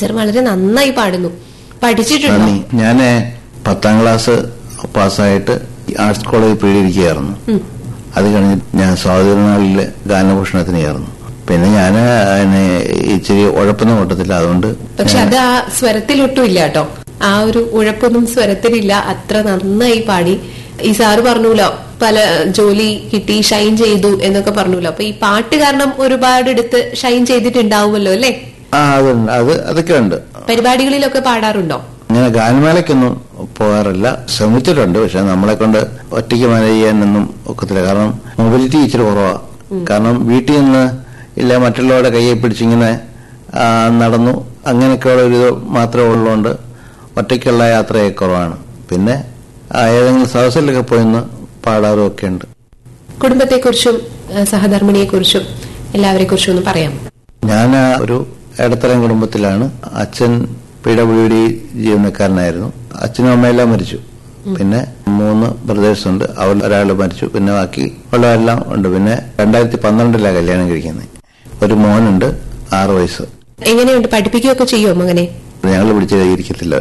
Sir വളരെ നന്നായി പാടുന്നു പഠിച്ചിട്ടുണ്ടോ നന്ദി ഞാന് പത്താം ക്ലാസ് പാസ്സായിട്ട് ആർട്സ് കോളേജിൽ പീഡിയിരിക്കുകയായിരുന്നു ഉം. അത് കഴിഞ്ഞ് ഞാൻ സ്വാതിരുന്നാളില് ഗാനഭൂഷണത്തിന് ചേർന്നു പിന്നെ ഞാൻ ഇച്ചിരി ഉഴപ്പുന്ന കൂട്ടത്തില്ല അതുകൊണ്ട് പക്ഷെ അത് ആ സ്വരത്തിലൊട്ടും ഇല്ല കേട്ടോ ആ ഒരു ഉഴപ്പൊന്നും സ്വരത്തിലില്ല അത്ര നന്നായി പാടി ഈ സാറ് പറഞ്ഞൂലോ പല ജോലി കിട്ടി ഷൈൻ ചെയ്തു എന്നൊക്കെ പറഞ്ഞൂലോ അപ്പൊ ഈ പാട്ട് കാരണം ഒരുപാട് എടുത്ത് ഷൈൻ ചെയ്തിട്ടുണ്ടാവുമല്ലോ അല്ലെ ആ അതുണ്ട് അത് അതൊക്കെ ഉണ്ട് പരിപാടികളിലൊക്കെ പാടാറുണ്ടോ ഇങ്ങനെ ഗാനമേളയ്ക്കൊന്നും പോകാറില്ല ശ്രമിച്ചിട്ടുണ്ട് പക്ഷെ നമ്മളെ കൊണ്ട് ഒറ്റയ്ക്ക് മാനേജ് ചെയ്യാനൊന്നും ഒക്കത്തില്ല കാരണം മൊബിലിറ്റി ഇച്ചിരി കുറവാ കാരണം വീട്ടിൽ നിന്ന് ഇല്ല മറ്റുള്ളവരുടെ കയ്യെ പിടിച്ചിങ്ങനെ ആ, നടന്നു അങ്ങനെയൊക്കെയുള്ള ഒരു ഇത് മാത്രമേ ഉള്ളതുകൊണ്ട് ഒറ്റയ്ക്കുള്ള യാത്രയൊക്കെ കുറവാണ് പിന്നെ ആ, ഏതെങ്കിലും സദസ്സിലൊക്കെ പോയിന്ന് പാടാറും ഒക്കെ ഉണ്ട് കുടുംബത്തെക്കുറിച്ചും ഏഹ് സഹധർമ്മിണിയെക്കുറിച്ചും എല്ലാവരെ കുറിച്ചും ഒന്ന് പറയാം ഞാൻ ഒരു ഇടത്തരം കുടുംബത്തിലാണ് അച്ഛൻ പി ഡബ്ല്യു ഡി ജീവനക്കാരനായിരുന്നു അച്ഛനും അമ്മയെല്ലാം മരിച്ചു പിന്നെ മൂന്ന് ബ്രദേഴ്സ് ഉണ്ട് അവർ ഒരാൾ മരിച്ചു പിന്നെ ബാക്കി ഉള്ളവരെല്ലാം ഉണ്ട് പിന്നെ രണ്ടായിരത്തി പന്ത്രണ്ടിലാണ് കല്യാണം കഴിക്കുന്നത് ഒരു മോനുണ്ട് ആറ് വയസ്സ് എങ്ങനെയുണ്ട് പഠിപ്പിക്കുകയൊക്കെ ചെയ്യുമോ മകനെ ഞങ്ങൾ പിടിച്ച് കൈയിരിക്കത്തില്ല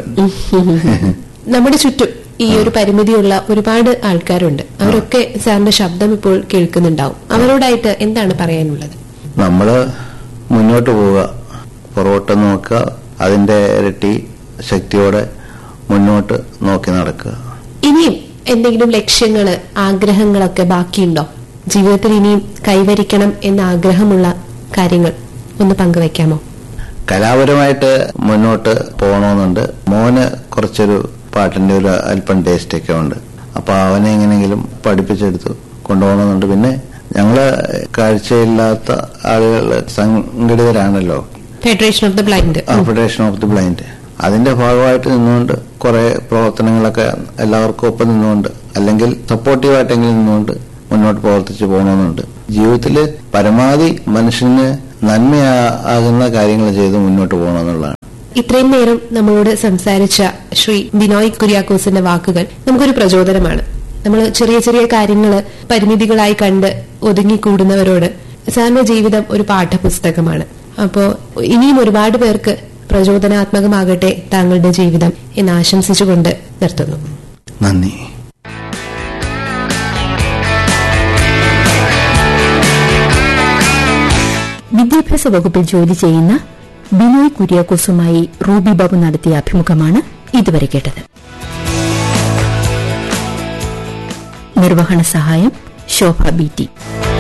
നമ്മുടെ ചുറ്റും ഈ ഒരു പരിമിതിയുള്ള ഒരുപാട് ആൾക്കാരുണ്ട് അവരൊക്കെ സാറിന്റെ ശബ്ദം ഇപ്പോൾ കേൾക്കുന്നുണ്ടാവും അവരോടായിട്ട് എന്താണ് പറയാനുള്ളത് നമ്മള് മുന്നോട്ട് പോവുക പുറകോട്ട് നോക്കുക അതിന്റെ ഇരട്ടി ശക്തിയോടെ മുന്നോട്ട് നോക്കി നടക്കുക ഇനിയും എന്തെങ്കിലും ലക്ഷ്യങ്ങള് ആഗ്രഹങ്ങളൊക്കെ ബാക്കിയുണ്ടോ ജീവിതത്തിൽ ഇനിയും കൈവരിക്കണം എന്ന ആഗ്രഹമുള്ള കാര്യങ്ങൾ ഒന്ന് പങ്കുവെക്കാമോ കലാപരമായിട്ട് മുന്നോട്ട് പോകണമെന്നുണ്ട് മോന് കുറച്ചൊരു പാട്ടിന്റെ ഒരു അല്പം ടേസ്റ്റ് ഒക്കെ ഉണ്ട് അപ്പൊ അവനെ എങ്ങനെയെങ്കിലും പഠിപ്പിച്ചെടുത്ത് കൊണ്ടുപോകണമെന്നുണ്ട് പിന്നെ ഞങ്ങള് കാഴ്ചയില്ലാത്ത ആളുകൾ സംഘടിതരാണല്ലോ federation of the blind federation of the blind അതിന്റെ ഭാഗമായിട്ട് നിന്നുകൊണ്ട് കുറെ പ്രവർത്തനങ്ങളൊക്കെ എല്ലാവർക്കും ഒപ്പം നിന്നുകൊണ്ട് അല്ലെങ്കിൽ സപ്പോർട്ടീവായിട്ടെങ്കിലും നിന്നുകൊണ്ട് മുന്നോട്ട് പ്രവർത്തിച്ചു പോകണമെന്നുണ്ട് ജീവിതത്തിൽ പരമാവധി മനുഷ്യന് നന്മയാകുന്ന കാര്യങ്ങൾ ചെയ്ത് മുന്നോട്ട് പോകണമെന്നുള്ളതാണ് ഇത്രയും നേരം നമ്മളോട് സംസാരിച്ച ശ്രീ ബിനോയ് കുര്യാക്കോസിന്റെ വാക്കുകൾ നമുക്കൊരു പ്രചോദനമാണ് നമ്മൾ ചെറിയ ചെറിയ കാര്യങ്ങൾ പരിമിതികളായി കണ്ട് ഒതുങ്ങിക്കൂടുന്നവരോട് സാറിന്റെ ജീവിതം ഒരു പാഠപുസ്തകമാണ് അപ്പോ ഇനിയും ഒരുപാട് പേർക്ക് പ്രചോദനാത്മകമാകട്ടെ താങ്കളുടെ ജീവിതം എന്ന് ആശംസിച്ചുകൊണ്ട് നിർത്തുന്നു നന്ദി വിദ്യാഭ്യാസ വകുപ്പിൽ ജോലി ചെയ്യുന്ന ബിനോയ് കുര്യാക്കോസുമായി റൂബി ബാബു നടത്തിയ അഭിമുഖമാണ് ഇതുവരെ കേട്ടത് നിർവഹണ സഹായം ശോഭ ബി ടി